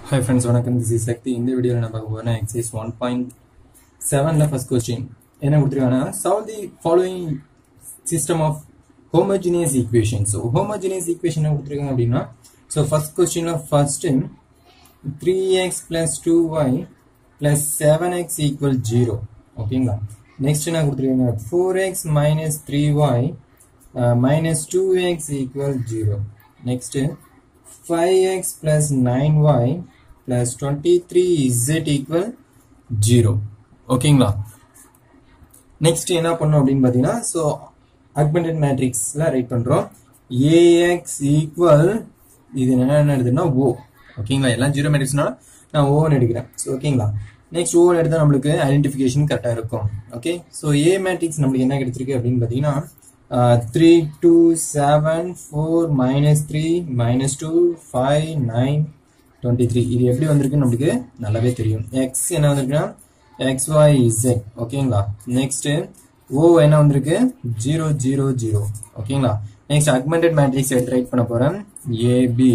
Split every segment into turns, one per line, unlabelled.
hi friends வணக்கம் this is Shakti இந்த வீடியோவில் நம்ம பார்க்க போகிறோம் எக்ஸைஸ் ஒன் பாயிண்ட் செவனில் ஃபர்ஸ்ட் கொஸ்டின் என்ன கொடுத்துருக்காங்கன்னா solve the following system of homogeneous equation so homogeneous equation என்ன கொடுத்துருக்காங்க அப்படின்னா ஸோ ஃபர்ஸ்ட் கொஸ்டினில் first three x plus two y plus seven x equal zero ஓகேங்களா நெக்ஸ்ட் என்ன கொடுத்துருக்காங்க four x minus three y minus two x equal zero next 5x plus 9y plus 23z equal 0 ஓகேங்களா next என்ன பண்ணோம் அப்படின்னு பார்த்தீங்கன்னா so augmented மேட்ரிக்ஸில் write பண்ணுறோம் ஏஎக்ஸ் ஈக்குவல் இது என்ன எடுத்துன்னா ஓ ஓகேங்களா எல்லாம் ஜீரோ மேட்ரிக்ஸ்னால நான் ஓன்னு எடுக்கிறேன் ஸோ ஓகேங்களா நெக்ஸ்ட் ஓன்னு எடுத்தால் நம்மளுக்கு ஐடென்டிஃபிகேஷன் கரெக்டாக இருக்கும் ஓகே ஸோ ஏ மேட்ரிக்ஸ் நம்மளுக்கு என்ன கிடைச்சிருக்கு அப்படின்னு பார்த்தீங்கன்னா three two seven four minus three minus two five nine twenty three இது எப்படி வந்திருக்குன்னு நம்மளுக்கு நல்லாவே தெரியும் எக்ஸ் என்ன வந்திருக்குன்னா எக்ஸ் ஒய் இசட் ஓகேங்களா நெக்ஸ்ட் ஓ என்ன வந்திருக்கு ஜீரோ ஜீரோ ஜீரோ ஓகேங்களா நெக்ஸ்ட் அக்மெண்டட் மேட்ரிக்ஸ் எடுத்து ரைட் பண்ண போறேன் ஏபி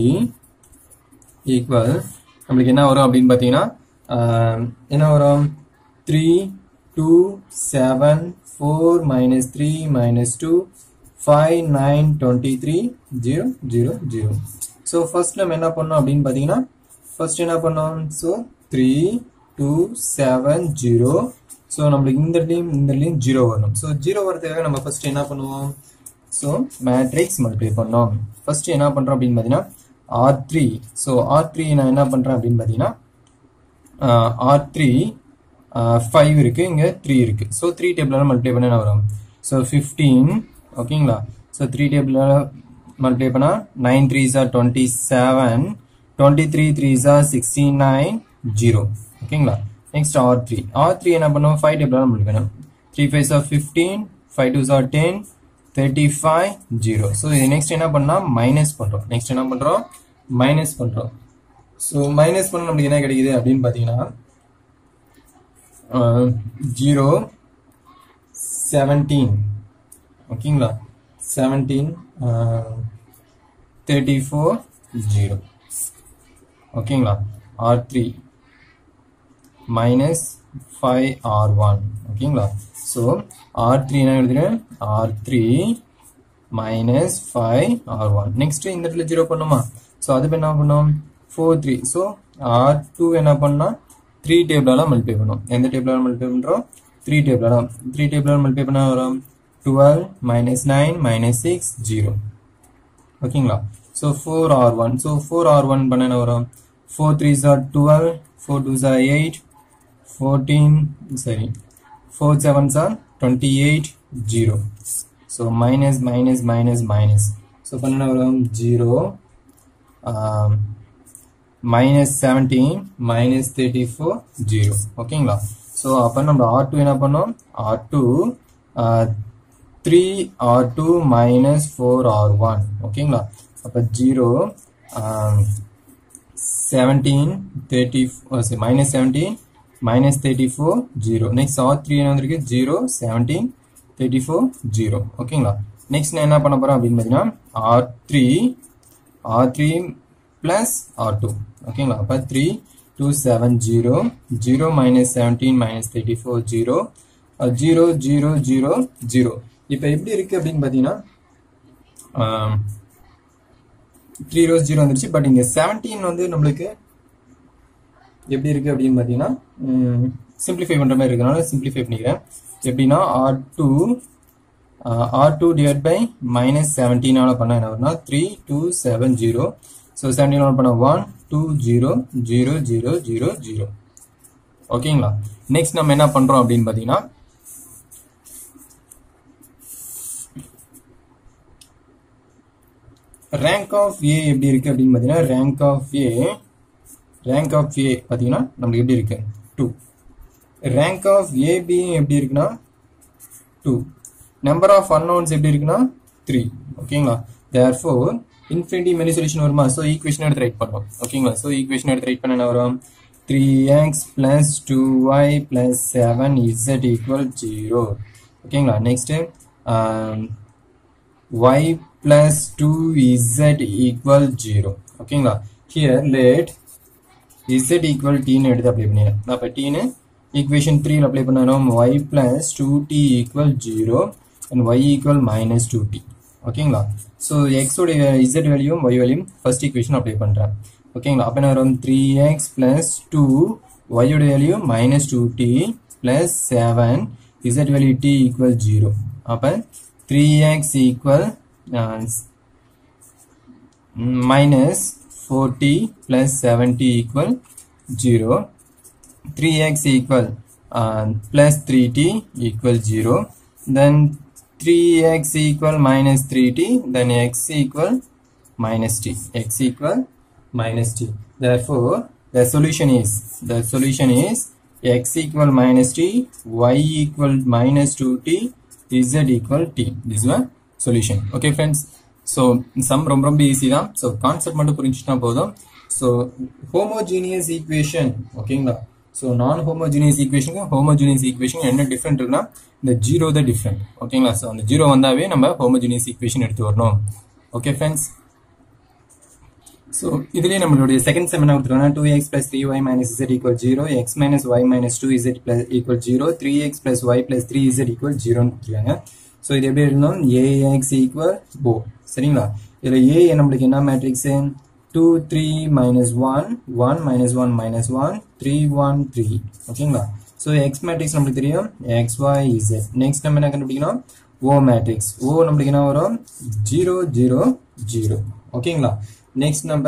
ஈக்குவல் நம்மளுக்கு என்ன வரும் அப்படின்னு பார்த்தீங்கன்னா என்ன வரும் three two seven four minus three minus two five nine twenty three zero zero zero so first நம்ம என்ன பண்ணோம் அப்படின்னு பார்த்தீங்கன்னா ஃபர்ஸ்ட் என்ன பண்ணோம் so three two seven zero so நம்மளுக்கு இந்த இடத்துலையும் இந்த இடத்துலையும் ஜீரோ வரணும் ஸோ ஜீரோ வரதுக்காக நம்ம ஃபர்ஸ்ட் என்ன பண்ணுவோம் ஸோ மேட்ரிக்ஸ் மல்டிப்ளை பண்ணோம் ஃபர்ஸ்ட் என்ன பண்ணுறோம் அப்படின்னு பார்த்தீங்கன்னா R three so R three நான் என்ன பண்ணுறேன் அப்படின்னு பார்த்தீங்கன்னா ஆர் த்ரீ ஃபைவ் இருக்கு இங்க த்ரீ இருக்கு ஸோ த்ரீ டேபிளால மல்டிப்ளை பண்ண என்ன வரும் ஸோ ஃபிஃப்டீன் ஓகேங்களா ஸோ த்ரீ டேபிளால மல்டிப்ளை பண்ணா நைன் த்ரீ ஜார் twenty seven twenty three three ஜார் சிக்ஸ்டி நைன் ஜீரோ ஓகேங்களா next R three R three என்ன பண்ணுவோம் ஃபைவ் டேபிளால மல்டிப்ளை பண்ணும் த்ரீ ஃபைவ் ஜார் ஃபிஃப்டீன் ஃபைவ் டூ ஜார் ten thirty five zero so இது நெக்ஸ்ட் என்ன பண்ணா மைனஸ் பண்றோம் நெக்ஸ்ட் என்ன பண்றோம் மைனஸ் பண்றோம் ஸோ மைனஸ் பண்ண நம்மளுக்கு என்ன கிடைக்குது அப்படின்னு பார்த்தீங்கன்னா ஜீரோ செவன்டீன் ஓகேங்களா செவன்டீன் தேர்ட்டி ஃபோர் ஜீரோ ஓகேங்களா R three minus five R one ஓகேங்களா ஸோ ஆர் த்ரீ என்ன எழுதுறேன் R three minus five R one next இந்த இடத்துல ஜீரோ பண்ணுமா ஸோ அது என்ன பண்ணும் four three so R two என்ன பண்ணா த்ரீ டேபிளால மல்டிப்ளை பண்ணும் எந்த டேபிளால மல்டிப்ளை பண்றோம் த்ரீ டேபிளால த்ரீ டேபிளால மல்டிப்ளை பண்ணா வரும் twelve minus nine minus six zero ஓகேங்களா so four R one so four R one பண்ண என்ன வரும் ஃபோர் த்ரீ ஜார் டுவெல் ஃபோர் டூ ஜார் எயிட் ஃபோர்டீன் சரி ஃபோர் செவன் ஜார் twenty eight zero so minus minus minus minus so பண்ண வரும் zero minus seventeen minus thirty four zero ஓகேங்களா ஸோ அப்போ நம்ம ஆர் டூ என்ன பண்ணோம் R two three R two minus four R one ஓகேங்களா அப்போ zero seventeen thirty minus seventeen minus thirty four zero next R three என்ன வந்திருக்கு zero seventeen thirty four zero ஓகேங்களா நெக்ஸ்ட் நான் என்ன பண்ண போறேன் அப்படின்னு பார்த்தீங்கன்னா R three R three plus R two ஓகேங்களா அப்போ three two seven zero zero minus seventeen minus thirty four zero zero zero zero zero இப்போ எப்படி இருக்கு அப்படின்னு பார்த்தீங்கன்னா த்ரீ ரோஸ் ஜீரோ வந்துருச்சு பட் இங்கே செவன்டீன் வந்து நம்மளுக்கு எப்படி இருக்கு அப்படின்னு பார்த்தீங்கன்னா சிம்பிளிஃபை பண்ணுற மாதிரி இருக்கனால சிம்பிளிஃபை பண்ணிக்கிறேன் எப்படின்னா R two R two divide by minus செவன்டீனால பண்ண என்ன வரும்னா three two seven zero so seventeen பண்ண one two zero zero zero zero zero ஓகேங்களா நெக்ஸ்ட் நம்ம என்ன பண்றோம் அப்படின்னு பார்த்தீங்கன்னா ரேங்க் ஆஃப் ஏ எப்படி இருக்கு அப்படின்னு பார்த்தீங்கன்னா rank of A rank of A பார்த்தீங்கன்னா நம்மளுக்கு எப்படி இருக்கு டூ ரேங்க் ஆஃப் ஏபி எப்படி இருக்குன்னா டூ நம்பர் ஆஃப் அன்னவுன்ஸ் எப்படி இருக்குன்னா த்ரீ ஓகேங்களா தேர் ஃபோர் இன்ஃபினிட்டி மெனி சொல்யூஷன் வருமா ஸோ ஈக்குவேஷன் எடுத்து ரைட் பண்ணுவோம் ஓகேங்களா ஸோ ஈக்குவேஷன் எடுத்து ரைட் பண்ண என்ன வரும் three x plus two y plus seven z equal zero ஓகேங்களா next y plus two z equal zero ஓகேங்களா ஹியர் லேட் z ஈக்குவல் டீன்னு எடுத்து அப்ளை பண்ணிடுறேன் அப்போ டீன்னு ஈக்குவேஷன் த்ரீல அப்ளை பண்ணணும் y plus two t equal zero and y equal minus two t ஓகேங்களா ஸோ எக்ஸோடைய இசட் வேல்யூம் ஒய் வேல்யூம் ஃபர்ஸ்ட் ஈக்குவேஷன் அப்ளை பண்ணுறேன் ஓகேங்களா அப்போ என்ன வரும் த்ரீ எக்ஸ் பிளஸ் டூ ஒய்யோட value minus two t plus seven z value t equal zero அப்போ three x equal minus 4t plus 7t equal 0 3x equal uh, plus 3t equal 0 then 3x equal minus 3t then x equal minus t x equal minus t therefore the solution is the solution is x equal minus t y equal minus 2t z equal t this is one solution okay friends so sum ரொம்ப ரொம்ப easy தான் so concept மட்டும் புரிஞ்சுட்டா போதும் so homogeneous equation ஓகேங்களா so நான் homogeneous ஈக்குவேஷனுக்கு homogeneous equation என்ன டிஃப்ரெண்ட் இருக்குன்னா இந்த ஜீரோ தான் டிஃப்ரெண்ட் ஓகேங்களா ஸோ அந்த ஜீரோ வந்தாவே நம்ம ஹோமோஜீனியஸ் ஈக்குவேஷன் எடுத்து வரணும் ஓகே ஃப்ரெண்ட்ஸ் ஸோ இதுலேயே நம்மளுடைய செகண்ட் செம் என்ன கொடுத்துருக்காங்க two x plus three y minus z equal zero x minus y minus two z plus equal zero three x plus y plus three z equal ஜீரோன்னு கொடுத்துருக்காங்க so இது எப்படி எழுதணும் ax equal ஓ சரிங்களா இதில் A நம்மளுக்கு என்ன matrix two three minus one one minus one minus one three one three ஓகேங்களா ஸோ எக்ஸ் மேட்ரிக்ஸ் நம்மளுக்கு தெரியும் எக்ஸ் ஒய் இசட் நெக்ஸ்ட் நம்ம என்ன கண்டுபிடிக்கணும் ஓ மேட்ரிக்ஸ் ஓ நம்மளுக்கு என்ன வரும் ஜீரோ ஜீரோ ஜீரோ ஓகேங்களா நெக்ஸ்ட் நம்ம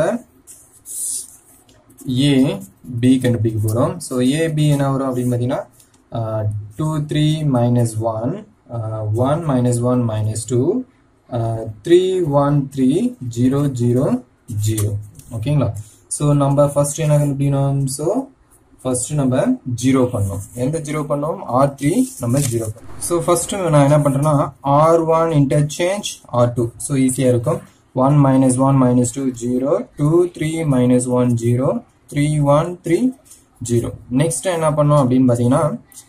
ஏ பி கண்டுபிடிக்க போகிறோம் ஸோ ஏ பி என்ன வரும் அப்படின்னு பார்த்தீங்கன்னா two three minus one one minus one minus two three one three zero zero zero ஓகேங்களா ஸோ நம்ம ஃபர்ஸ்ட் என்ன கண்டுபிடிக்கணும் ஸோ ஃபர்ஸ்ட் நம்ம ஜீரோ பண்ணோம் எந்த ஜீரோ பண்ணோம் ஆர் த்ரீ நம்ம ஜீரோ பண்ணோம் ஸோ ஃபர்ஸ்ட் நான் என்ன பண்றேன்னா R one interchange R two so ஈஸியாக இருக்கும் one minus one minus two zero two three minus one zero three one three zero next என்ன பண்ணோம் அப்படின்னு பார்த்தீங்கன்னா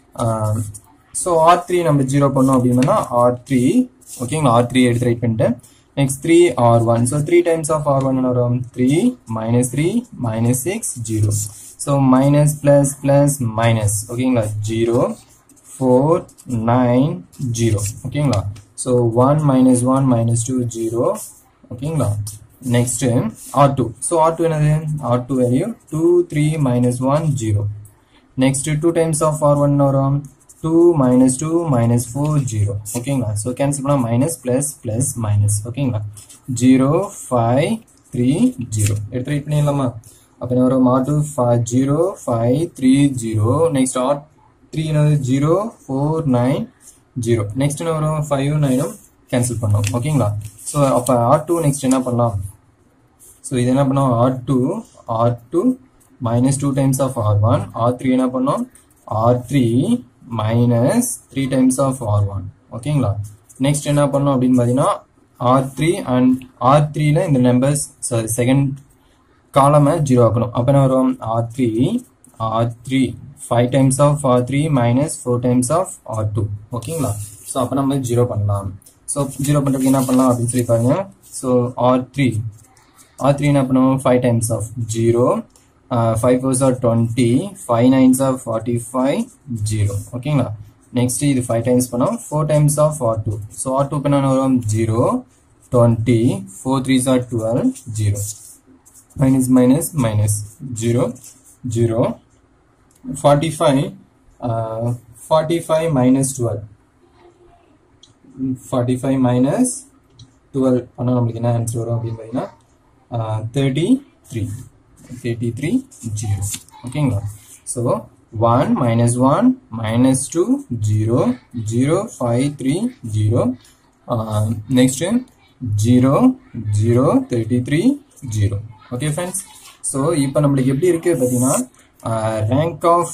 ஸோ ஆர் த்ரீ நம்ம ஜீரோ பண்ணோம் அப்படின்னா ஆர் த்ரீ ஓகேங்களா ஆர் த்ரீ எடுத்து ரைட் பண்ணிட்டேன் next three R one so three times of R one வரும் three minus three minus six zero so minus plus plus minus ஓகேங்களா ஜீரோ ஃபோர் நைன் ஜீரோ ஓகேங்களா so one minus one minus two zero ஓகேங்களா next R two so R two என்னது R two value two three minus one zero next two times of R one வரும் two minus two minus four zero ஓகேங்களா so cancel பண்ணால் minus plus plus minus ஓகேங்களா zero five three zero எடுத்து write பண்ணிடலாமா அப்போ என்ன வரும் R two five zero five three zero next R three என்னது zero four nine zero next என்ன வரும் ஃபைவ் நைனும் கேன்சல் பண்ணோம் ஓகேங்களா ஸோ அப்போ ஆர் டூ நெக்ஸ்ட் என்ன பண்ணலாம் ஸோ இது என்ன பண்ணோம் R two R two minus two times of R one R three என்ன பண்ணோம் R three minus three times of R one ஓகேங்களா நெக்ஸ்ட் என்ன பண்ணோம் அப்படின்னு பார்த்தீங்கன்னா ஆர் த்ரீ அண்ட் ஆர் த்ரீல இந்த நம்பர்ஸ் செகண்ட் காலமை ஜீரோ ஆக்கணும் அப்போ என்ன வரும் R three R three five times of R three minus four times of R two ஓகேங்களா ஸோ அப்போ நம்ம ஜீரோ பண்ணலாம் ஸோ ஜீரோ பண்ணுறதுக்கு என்ன பண்ணலாம் அப்படின்னு சொல்லி பாருங்க so R three R three என்ன பண்ணுவோம் five times of zero five fours R twenty five nines of forty five zero ஓகேங்களா நெக்ஸ்ட் இது ஃபைவ் டைம்ஸ் பண்ணோம் four times of R two so R two பண்ண வரும் zero twenty four threes R twelve zero minus minus minus zero zero forty five forty five minus twelve forty five minus twelve பண்ணால் நம்மளுக்கு என்ன answer வரும் அப்படின்னு பார்த்தீங்கன்னா thirty three thirty three zero ஓகேங்களா so one minus one minus two zero zero five three zero next zero zero thirty three zero okay friends so இப்போ நம்மளுக்கு எப்படி இருக்கு பார்த்தீங்கன்னா ரேங்க் ஆஃப்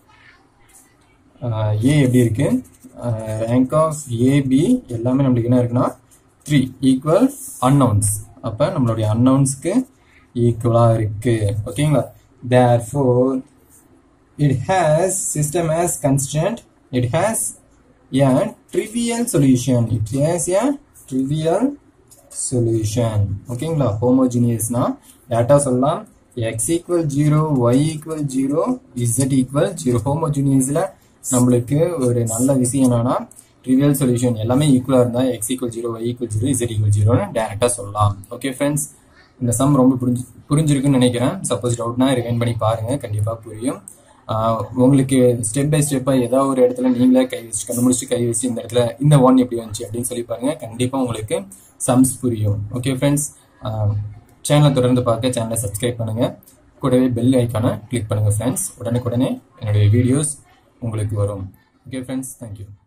ஏ எப்படி இருக்கு ரேங்க் ஆஃப் ஏபி எல்லாமே நம்மளுக்கு என்ன இருக்குன்னா த்ரீ ஈக்குவல் அன்னவுன்ஸ் அப்போ நம்மளுடைய அன்னவுன்ஸ்க்கு ஈக்குவலாக இருக்கு ஓகேங்களா தேர் four it has system as constant it has a trivial solution it has a trivial solution ஓகேங்களா ஹோமோஜினியஸ்னா டேட்டா சொல்லலாம் X equal zero Y equal zero Z equal zero ஹோமோஜினியஸில் நம்மளுக்கு ஒரு நல்ல விஷயம் என்னன்னா ட்ரிவியல் சொல்யூஷன் எல்லாமே ஈக்குவலாக இருந்தால் X equal zero Y equal zero Z equal ஜீரோன்னு டேரெக்டாக சொல்லலாம் ஓகே ஃப்ரெண்ட்ஸ் இந்த சம் ரொம்ப புரிஞ்சு புரிஞ்சிருக்குன்னு நினைக்கிறேன் சப்போஸ் டவுட்னா ரிவைன் பண்ணி பாருங்க கண்டிப்பாக புரியும் ஆஹ் உங்களுக்கு ஸ்டெப் பை ஸ்டெப்பாக ஏதாவது ஒரு இடத்துல நீங்களே கை வச்சு கண்டுபிடிச்சு கை வச்சு இந்த இடத்துல இந்த ஒன் எப்படி வந்துச்சு அப்படின்னு சொல்லி பாருங்க கண்டிப்பாக உங்களுக்கு சம்ஸ் புரியும் ஓகே ஃப்ரெண்ட்ஸ் சேனலை தொடர்ந்து பார்க்க சேனலை சப்ஸ்கிரைப் பண்ணுங்க கூடவே பெல் ஐக்கானை கிளிக் பண்ணுங்க ஃப்ரெண்ட்ஸ் உடனுக்குடனே என்னுடைய வீடியோஸ் உங்களுக்கு வரும் ஓகே ஃப்ரெண்ட்ஸ் தேங்க்யூ